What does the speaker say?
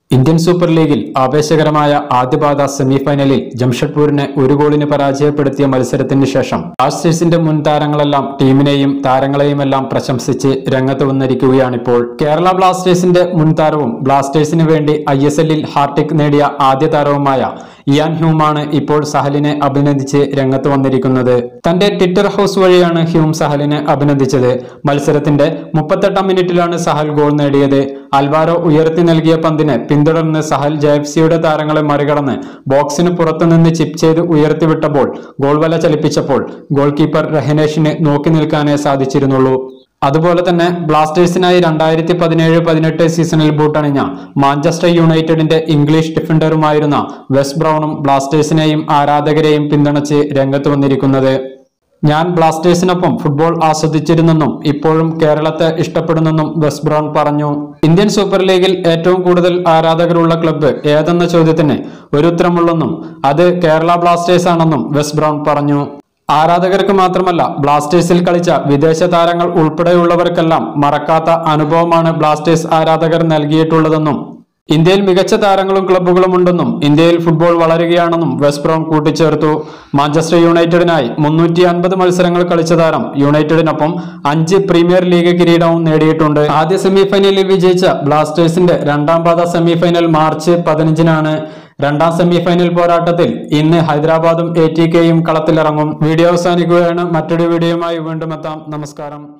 Indian super ലീഗിൽ ആവേശകരമായ ആദ്യപാദ സെമിഫൈനലിൽ ജംഷഡ്പൂരിനെ ഒരു ഗോളിന് പരാജയപ്പെടുത്തിയ മത്സരത്തിന് ശേഷം ബ്ലാസ്റ്റേഴ്സിന്റെ മുൻ താരങ്ങളെല്ലാം ടീമിനെയും താരങ്ങളെയുമെല്ലാം പ്രശംസിച്ച് രംഗത്ത് വന്നിരിക്കുകയാണിപ്പോൾ കേരള ബ്ലാസ്റ്റേഴ്സിന്റെ മുൻ താരവും ബ്ലാസ്റ്റേഴ്സിന് വേണ്ടി ഐ എസ് എല്ലിൽ ഹാർട്ടിക് നേടിയ ആദ്യ താരവുമായ ഇയാൻ ഹ്യൂമാണ് ഇപ്പോൾ സഹലിനെ അഭിനന്ദിച്ച് രംഗത്ത് വന്നിരിക്കുന്നത് തന്റെ ട്വിറ്റർ ഹൗസ് വഴിയാണ് ഹ്യൂം സഹലിനെ അഭിനന്ദിച്ചത് മത്സരത്തിന്റെ മുപ്പത്തെട്ടാം മിനിറ്റിലാണ് സഹൽ ഗോൾ നേടിയത് അൽവാരോ ഉയർത്തി നൽകിയ പന്തിനെ പിന്തുടർന്ന് സഹൽ ജെഫ്സിയുടെ താരങ്ങളെ മറികടന്ന് ബോക്സിന് പുറത്തുനിന്ന് ചിപ്പ് ചെയ്ത് ഉയർത്തിവിട്ടപ്പോൾ ഗോൾ വല ചലിപ്പിച്ചപ്പോൾ ഗോൾ കീപ്പർ റഹനേഷിന് നോക്കി നിൽക്കാനേ സാധിച്ചിരുന്നുള്ളൂ അതുപോലെ തന്നെ ബ്ലാസ്റ്റേഴ്സിനായി രണ്ടായിരത്തി പതിനേഴ് പതിനെട്ട് സീസണിൽ ബൂട്ടണിഞ്ഞ മാഞ്ചസ്റ്റർ യുണൈറ്റഡിന്റെ ഇംഗ്ലീഷ് ഡിഫൻഡറുമായിരുന്ന വെസ് ബ്രൗണും ബ്ലാസ്റ്റേഴ്സിനെയും ആരാധകരെയും പിന്തുണച്ച് രംഗത്ത് വന്നിരിക്കുന്നത് ഞാൻ ബ്ലാസ്റ്റേഴ്സിനൊപ്പം ഫുട്ബോൾ ആസ്വദിച്ചിരുന്നെന്നും ഇപ്പോഴും കേരളത്തെ ഇഷ്ടപ്പെടുന്നെന്നും വെസ് ബ്രൗൺ പറഞ്ഞു ഇന്ത്യൻ സൂപ്പർ ലീഗിൽ ഏറ്റവും കൂടുതൽ ആരാധകരുള്ള ക്ലബ്ബ് ഏതെന്ന ചോദ്യത്തിന് ഒരു ഉത്തരമുള്ളെന്നും അത് കേരള ബ്ലാസ്റ്റേഴ്സ് ആണെന്നും വെസ് ബ്രൗൺ പറഞ്ഞു ആരാധകർക്ക് മാത്രമല്ല ബ്ലാസ്റ്റേഴ്സിൽ കളിച്ച വിദേശ താരങ്ങൾ ഉൾപ്പെടെയുള്ളവർക്കെല്ലാം മറക്കാത്ത അനുഭവമാണ് ബ്ലാസ്റ്റേഴ്സ് ആരാധകർ നൽകിയിട്ടുള്ളതെന്നും ഇന്ത്യയിൽ മികച്ച താരങ്ങളും ക്ലബ്ബുകളും ഉണ്ടെന്നും ഇന്ത്യയിൽ ഫുട്ബോൾ വളരുകയാണെന്നും വെസ്റ്റ് ബ്രൗൺ കൂട്ടിച്ചേർത്തു മാഞ്ചസ്റ്റർ യുണൈറ്റഡിനായി മുന്നൂറ്റി അൻപത് മത്സരങ്ങൾ കളിച്ച താരം യുണൈറ്റഡിനൊപ്പം അഞ്ച് പ്രീമിയർ ലീഗ് കിരീടവും നേടിയിട്ടുണ്ട് ആദ്യ സെമിഫൈനലിൽ വിജയിച്ച ബ്ലാസ്റ്റേഴ്സിന്റെ രണ്ടാം പാദ സെമിഫൈനൽ മാർച്ച് പതിനഞ്ചിനാണ് രണ്ടാം സെമിഫൈനൽ പോരാട്ടത്തിൽ ഇന്ന് ഹൈദരാബാദും എ ടി കെയും കളത്തിലിറങ്ങും വീഡിയോ അവസാനിക്കുകയാണ് മറ്റൊരു വീഡിയോയുമായി വീണ്ടും എത്താം നമസ്കാരം